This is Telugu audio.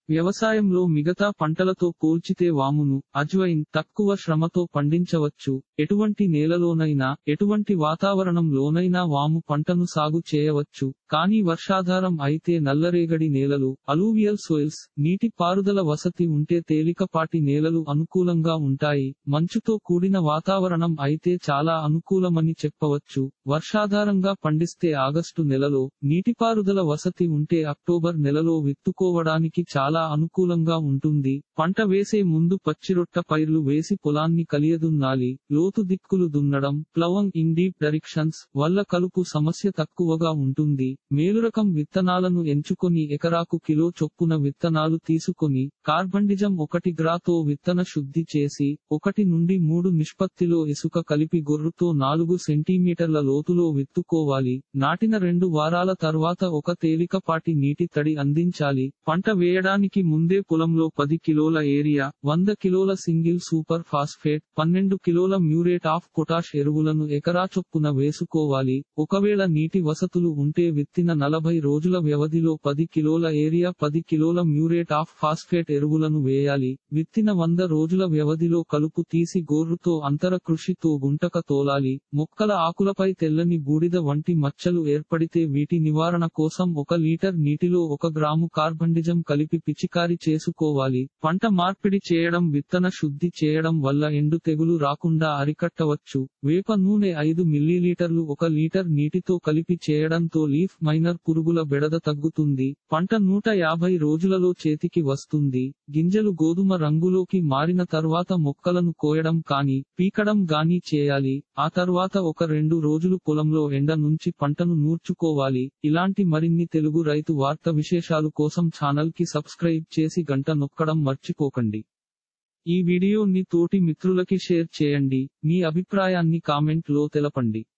వ్యవసాయంలో మిగతా పంటలతో పోల్చితే వామును అజ్వైన్ తక్కువ శ్రమతో పండించవచ్చు ఎటువంటి నేలలోనైనా ఎటువంటి వాతావరణంలోనైనా వాము పంటను సాగు చేయవచ్చు కానీ వర్షాధారం అయితే నల్లరేగడి నేలలు అలూవియల్ సోయిల్స్ నీటి పారుదల వసతి ఉంటే తేలికపాటి నేలలు అనుకూలంగా ఉంటాయి మంచుతో కూడిన వాతావరణం అయితే చాలా అనుకూలమని చెప్పవచ్చు వర్షాధారంగా పండిస్తే ఆగస్టు నెలలో నీటిపారుదల వసతి ఉంటే అక్టోబర్ నెలలో విత్తుకోవడానికి చాలా అనుకూలంగా ఉంటుంది పంట వేసే ముందు పచ్చిరొట్ట పైర్లు వేసి పొలాన్ని కలియదున్నాలి లోతు దిక్కులు దున్నడం ప్లవంగ్ ఇన్ డీప్ డైరెక్షన్స్ వల్ల కలుపు సమస్య తక్కువగా ఉంటుంది మేలురకం విత్తనాలను ఎంచుకొని ఎకరాకు కిలో చొప్పున విత్తనాలు తీసుకొని కార్బండిజం ఒకటి గ్రాతో విత్తన శుద్ధి చేసి ఒకటి నుండి మూడు నిష్పత్తిలో ఇసుక కలిపి గొర్రుతో నాలుగు సెంటీమీటర్ల లోతులో విత్తుకోవాలి నాటిన రెండు వారాల తర్వాత ఒక తేలికపాటి నీటి తడి అందించాలి పంట వేయడానికి ముందే పొలంలో పది కిలోల ఏరియా వంద కిలోల సింగిల్ సూపర్ ఫాస్ఫేట్ పన్నెండు కిలోల మ్యూరేట్ ఆఫ్ పొటాష్ ఎరువులను ఎకరా చొప్పున వేసుకోవాలి ఒకవేళ నీటి వసతులు ఉంటే విత్తిన నలభై రోజుల వ్యవధిలో పది కిలోల ఏరియా పది కిలోల మ్యూరేట్ ఆఫ్ ఫాస్ఫేట్ ఎరువులను వేయాలి విత్తిన వంద రోజుల వ్యవధిలో కలుపు తీసి గోర్రుతో అంతర కృషితో గుంటక తోలాలి మొక్కల ఆకులపై తెల్లని బూడిద వంటి మచ్చలు ఏర్పడితే వీటి నివారణ కోసం ఒక లీటర్ నీటిలో ఒక గ్రాము కార్బండిజం కలిపి పిచికారి చేసుకోవాలి పంట మార్పిడి చేయడం విత్తన శుద్ధి చేయడం వల్ల ఎండు తెగులు రాకుండా అరికట్టవచ్చు వేప నూనె ఐదు మిల్లీలీటర్లు ఒక లీటర్ నీటితో కలిపి చేయడంతో లీఫ్ మైనర్ పురుగుల బెడద తగ్గుతుంది పంట నూట యాభై రోజులలో చేతికి వస్తుంది గింజలు గోధుమ రంగులోకి మారిన తర్వాత మొక్కలను కోయడం కానీ పీకడం గాని చేయాలి ఆ తర్వాత ఒక రెండు రోజులు పొలంలో ఎండ నుంచి పంటను నూర్చుకోవాలి ఇలాంటి మరిన్ని తెలుగు రైతు వార్త విశేషాలు కోసం ఛానల్ కి సబ్స్క్రైబ్ చేసి గంట నొక్కడం మర్చిపోకండి ఈ వీడియోని తోటి మిత్రులకి షేర్ చేయండి మీ అభిప్రాయాన్ని కామెంట్ లో తెలపండి